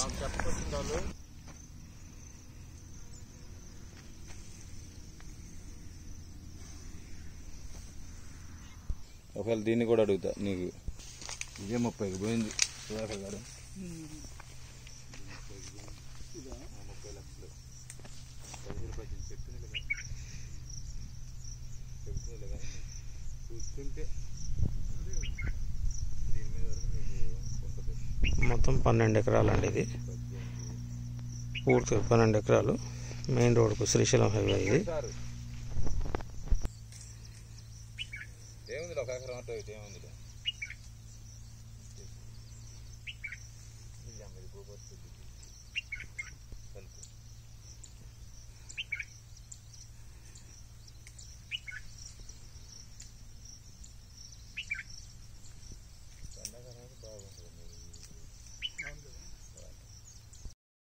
చెప్పొచ్చింది వాళ్ళు ఒకవేళ దీన్ని కూడా అడుగుతా నీకు ఇదే ముప్పైకి పోయింది సుధాకర్ గారు ముప్పై లక్షలు పదిహేను పద్దెనిమిది చెప్పింది కదా చెప్తుంది కానీ చూస్తుంటే దీని మీద వరకు మీకు ఉంటుంది మొత్తం పన్నెండు ఎకరాలండి ఇది పూర్తిగా పన్నెండు ఎకరాలు మెయిన్ రోడ్కు శ్రీశైలం హైవే ఇది సారు ఏముంది ఒక ఎకరం అటు ఇటు ఏముంది